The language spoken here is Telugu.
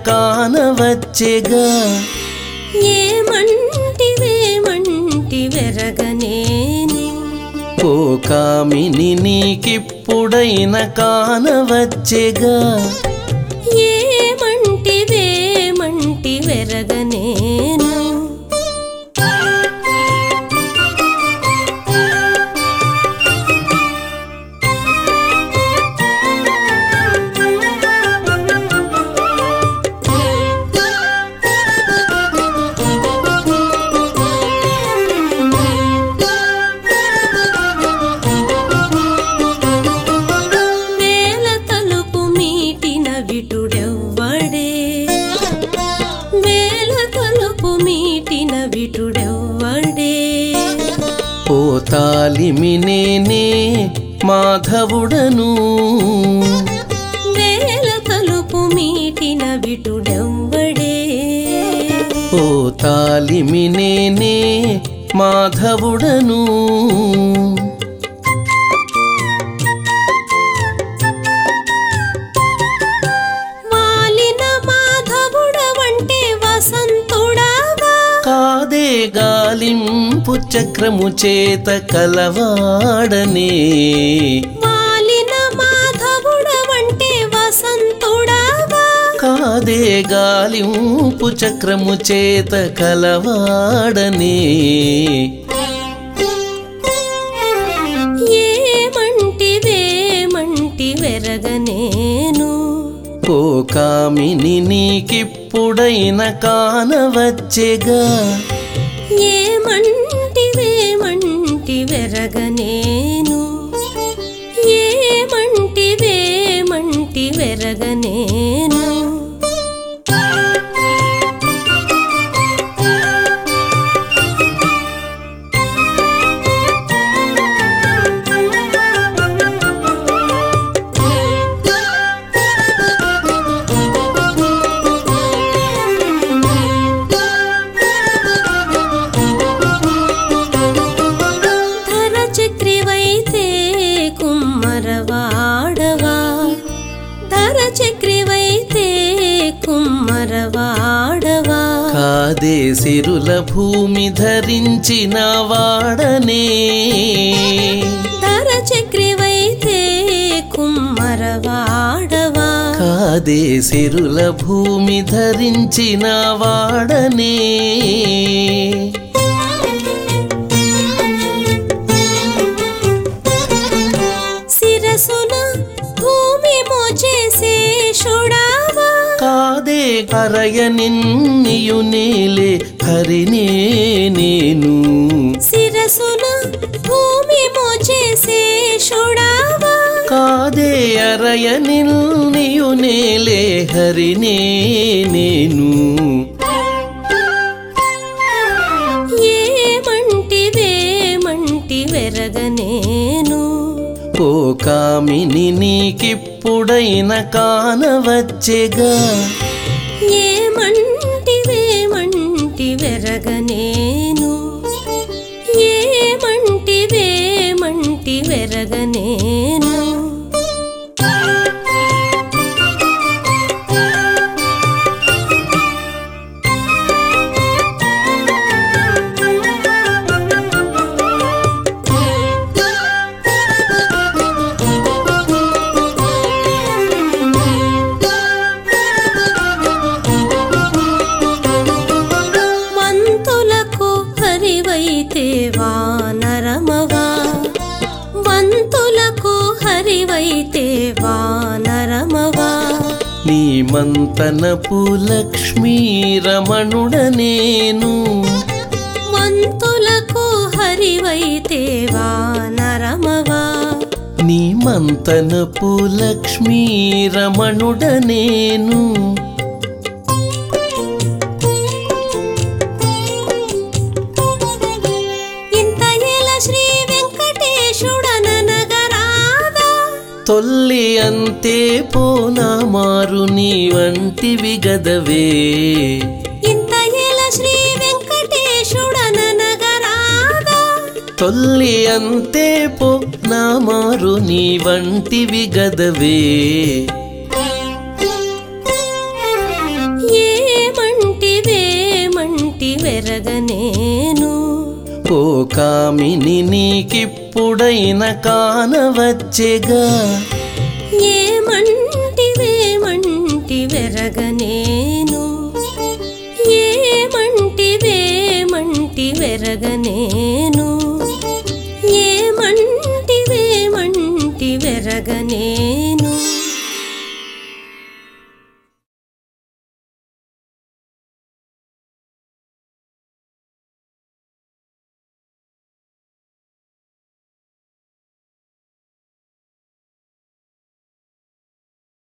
కానవచ్చెగా ఏమంటివేమంటి వెరగనేను ఓ కామిని నీకిప్పుడైన కానవచ్చెగా ఏమంటివేమంటి వెరగనేను వేల తలుపు మీటిన విటుడెవ్వడే వేల తలుపు మీటిన విటుడెవ్వడే ఓ తాలిమి నేనే మాధవుడను వేల తలుపు మీటిన విటుడెవ్వడే ఓ తాలిమి నేనే మాధవుడను మాలిన మాధవుడవంటే వసంతుడావా కాదే గాలింపు చక్రము చేత కలవాడనే మాలిన మాధవుడవంటే వసంతుడావా కాదే గాలింపు చక్రము చేత కలవాడనే ఏమంటివేమంటి వెరగనేను ఓ కామిని నీకిప్పుడైన కానవచ్చెగా ఏమంటివేమంటి వెరగనేను ఏమంటివేమంటి వెరగనేను ధర చక్రివైతే కుమ్మరవాడవా ధర చక్రివైతే కుమ్మరవాడవా కాదే సిరుల భూమి ధరించిన వాడనే ధర చక్రివైతే కుమ్మరవాడవా కాదే సిరుల భూమి ధరించిన వాడనే శిరసున భూమి మోచేసే షుడావా కాదే కరయ నిన్నియు నేలే హరినే నేను శిరసున భూమి మోచేసే షుడావా కాదే అరయ నిన్నియు నేలే హరినే నేను ఏమంటివేమంటి వెరగనేను ఓ కామిని నీకిప్పుడైన కానవచ్చెగా ఏమంటివేమంటి వెరగనేను ఏమంటివేమంటి వెరగనేను వంతులకు హరివైతే వానరమవా వంతులకు హరివైతే వానరమవా నీ మంతనపు లక్ష్మీ రమణుడ నేను వంతులకు హరివైతే వానరమవా నీ మంతనపు లక్ష్మీ రమణుడ నేను ఇంత ఎల శ్రీ వెంకటేశుడననగరాదా తొల్లి అంతే పోనా మారు నీ వంటివి గదవే ఇంత ఎల శ్రీ వెంకటేశుడననగరాదా తొల్లి అంతే పో నా మారు నీ వంటివి గదవే వెరగనేను ఓ కామిని నీకిప్పుడైన కానవచ్చెగా ఏమంటివేమంటి వెరగనేను ఏమంటివేమంటి వెరగనేను